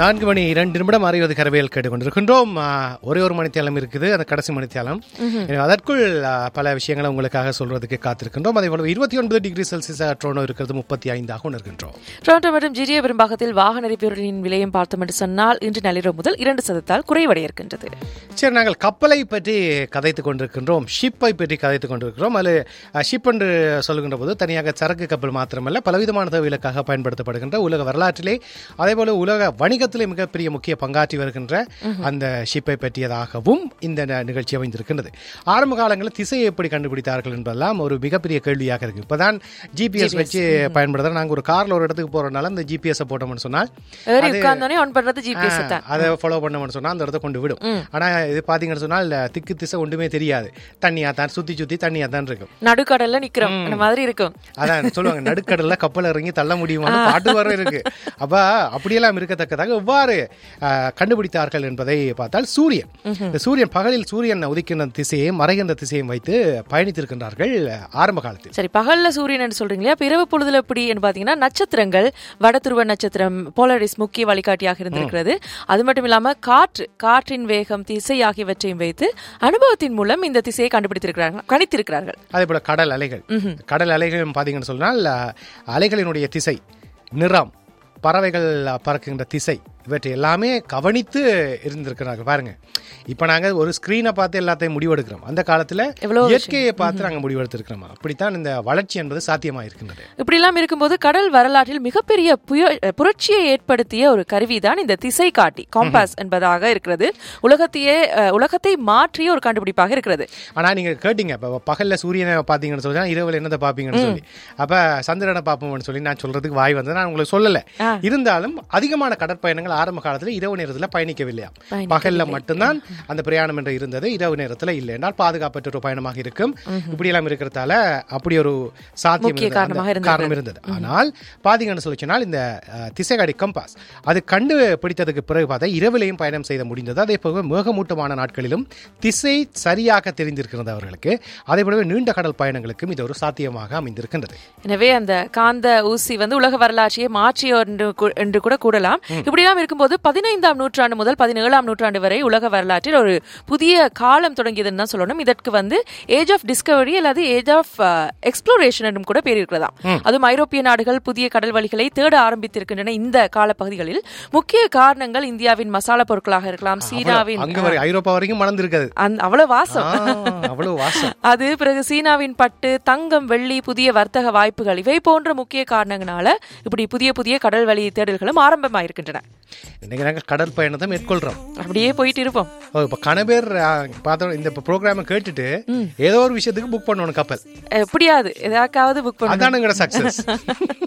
நான்கு மணி இரண்டு நிமிடம் அறிவது கரவையில் கேட்டுக்கொண்டிருக்கின்றோம் ஆ, ஒரே ஒரு மணித்தியாலம் இருக்குது அந்த கடைசி மணித்தியாலம் எனவே அதற்குள் ஆ, பல விஷயங்களை உங்களுக்காக சொல்றதுக்கு காத்திருக்கின்றோம் அதே போல இருபத்தி ஒன்பது டிகிரி செல்சியஸ் ட்ரோனோ இருக்கிறது முப்பத்தி ஐந்தாக உணர்கின்றோம் டொரண்டோ மற்றும் ஜிடிஏ பெரும்பாகத்தில் வாகன எரிபொருளின் விலையும் பார்த்தோம் என்று சொன்னால் இன்று நள்ளிரவு முதல் இரண்டு சதத்தால் குறைவடைய இருக்கின்றது சரி நாங்கள் கப்பலை பற்றி கதைத்துக் கொண்டிருக்கின்றோம் ஷிப்பை பற்றி கதைத்துக் கொண்டிருக்கிறோம் அது ஷிப் என்று சொல்லுகின்ற போது தனியாக சரக்கு கப்பல் மாத்திரமல்ல பலவிதமான தேவைகளுக்காக பயன்படுத்தப்படுகின்ற உலக வரலாற்றிலே அதே போல உலக வணிகத்திலே மிகப்பெரிய முக்கிய பங்காற்றி வருகின்ற அந்த ஷிப்பை பற்றியதாகவும் இந்த ந- நிகழ்ச்சி அமைந்திருக்கின்றது ஆரம்ப காலங்களில் திசையை எப்படி கண்டுபிடித்தார்கள் என்பதெல்லாம் ஒரு மிகப்பெரிய கேள்வியாக இருக்கு இப்பதான் ஜிபிஎஸ் வச்சு பயன்படுத்துறோம் நாங்கள் ஒரு கார்ல ஒரு இடத்துக்கு போறதுனால அந்த ஜிபிஎஸ் போட்டோம்னு சொன்னால் ஏறி உட்கார்ந்தோடனே ஆன் பண்றது ஜிபிஎஸ் தான் அதை ஃபாலோ பண்ணோம்னு சொன்னா அந்த இடத்த கொண்டு விடும் ஆனா இது பாத்தீங்கன்னு சொன்னால் திக்கு திசை ஒன்றுமே தெரியாது தண்ணியா தான் சுத்தி சுத்தி தண்ணியா தான் இருக்கும் நடுக்கடல்ல நிக்கிறோம் அந்த மாதிரி இருக்கும் அதான் சொல்லுவாங்க நடுக்கடல்ல கப்பல் இறங்கி தள்ள முடியுமா பாட்டு வர இருக்கு அப்ப அப்படியெல்லாம் இருக்கத்தக்கதாக எவ்வாறு ஆஹ், கண்டுபிடித்தார்கள் என்பதை பார்த்தால் சூரியன் இந்த சூரியன் பகலில் சூரியன் உதிக்கின்ற திசையையும் மறைகின்ற திசையையும் வைத்து பயணித்திருக்கின்றார்கள் ஆரம்ப காலத்தில் சரி பகல்ல சூரியன் என்று சொல்றீங்க இல்லையா பிறவு பொழுதுல எப்படி பாத்தீங்கன்னா நட்சத்திரங்கள் வடதுருவ நட்சத்திரம் போலரிஸ் முக்கிய வழிகாட்டியாக இருந்திருக்கிறது அது மட்டும் இல்லாம காற்று காற்றின் வேகம் திசை ஆகியவற்றையும் வைத்து அனுபவத்தின் மூலம் இந்த திசையை கண்டுபிடித்திருக்கிறார்கள் கணித்திருக்கிறார்கள் அதே போல கடல் அலைகள் கடல் அலைகள் பார்த்தீங்கன்னு சொன்னால் அஹ், அலைகளினுடைய திசை நிறம் பறவைகள் பறக்கின்ற திசை இவற்றை எல்லாமே கவனித்து இருந்திருக்கிறாங்க பாருங்க இப்போ நாங்க ஒரு ஸ்கிரீனை பார்த்து எல்லாத்தையும் முடிவெடுக்கிறோம் அந்த காலத்துல எவ்வளவு இயற்கையை பார்த்து நாங்க முடிவெடுத்திருக்கிறோம் அப்படித்தான் இந்த வளர்ச்சி என்பது சாத்தியமாக இருக்கின்றது இப்படி எல்லாம் இருக்கும்போது கடல் வரலாற்றில் மிகப்பெரிய புய- புரட்சியை ஏற்படுத்திய ஒரு கருவிதான் இந்த திசை காட்டி காம்பாஸ் என்பதாக இருக்கிறது உலகத்தையே அஹ், உலகத்தை மாற்றிய ஒரு கண்டுபிடிப்பாக இருக்கிறது ஆனா நீங்க கேட்டீங்க இப்ப பகல்ல சூரியனை பாத்தீங்கன்னு சொல்லி இரவுல என்னதை பாப்பீங்கன்னு சொல்லி அப்ப சந்திரனை பார்ப்போம்னு சொல்லி நான் சொல்றதுக்கு வாய் வந்து நான் உங்களுக்கு சொல்லல இருந்தாலும் அதிகமான கடற்பயணங்கள் ஆரம்ப காலத்துல இரவு நேரத்துல பயணிக்கவில்லையா பகல்ல மட்டும்தான் அந்த பிரயாணம் என்று இருந்தது இரவு நேரத்துல இல்லை என்றால் பாதுகாப்பற்ற ஒரு பயணமாக இருக்கும் இப்படி எல்லாம் இருக்கிறதால அப்படி ஒரு சாத்தியம் முக்கிய இருந்தது. காரணமாக அந்த இருந்தது. காரணம் இருந்தது ஆனால் பாத்தீங்கன்னு சொல்லி சொன்னால் இந்த அஹ், திசைகாடி கம்பாஸ் அது கண்டுபிடித்ததுக்கு பிறகு பார்த்தா இரவிலையும் பயணம் செய்த முடிந்தது அதே போல மேகமூட்டமான நாட்களிலும் திசை சரியாக தெரிந்திருக்கிறது அவர்களுக்கு அதே போலவே நீண்ட கடல் பயணங்களுக்கும் இது ஒரு சாத்தியமாக அமைந்திருக்கின்றது எனவே அந்த காந்த ஊசி வந்து உலக வரலாற்றையே மாற்றிய ஒன்று கூ- என்று கூட கூடலாம் இப்படியெல்லாம் இருக்கும்போது பதினைந்தாம் நூற்றாண்டு முதல் பதினேழாம் நூற்றாண்டு வரை உலக வரலாற்றில் ஒரு புதிய காலம் தொடங்கியதுன்னு தான் சொல்லணும் இதற்கு வந்து ஏஜ் ஆஃப் டிஸ்கவரி அல்லது ஏஜ் ஆஃப் எக்ஸ்ப்ளோரேஷன் என்றும் கூட பேர் இருக்கிறதாம் அதுவும் ஐரோப்பிய நாடுகள் புதிய கடல் வழிகளை தேட ஆரம்பித்திருக்கின்றன இந்த காலப்பகுதிகளில் முக்கிய காரணங்கள் இந்தியாவின் மசாலா பொருட்களாக இருக்கலாம் சீனாவின் அங்க வரை ஐரோப்பா வரைக்கும் மணந்திருக்காது அந்த அவ்வளவு வாசம் அவ்வளவு வாசம் அது பிறகு சீனாவின் பட்டு தங்கம் வெள்ளி புதிய வர்த்தக வாய்ப்புகள் இவை போன்ற முக்கிய காரணங்களால இப்படி புதிய புதிய கடல் வழி தேடல்களும் ஆரம்பமாயிருக்கின்றன இன்னைக்கு நாங்க கடல் பயணத்தை மேற்கொள்றோம் அப்படியே போயிட்டு இருப்போம் ஓ, இப்ப கன பேர் அஹ், பார்த்தோம் இந்த ப்ரோக்ராமை கேட்டுட்டு ஏதோ ஒரு விஷயத்துக்கு புக் பண்ணணும் கப்பல் எப்படியாவது எதாக்காவது புக் பண்ண அதானுங்கிற சக்சஸ்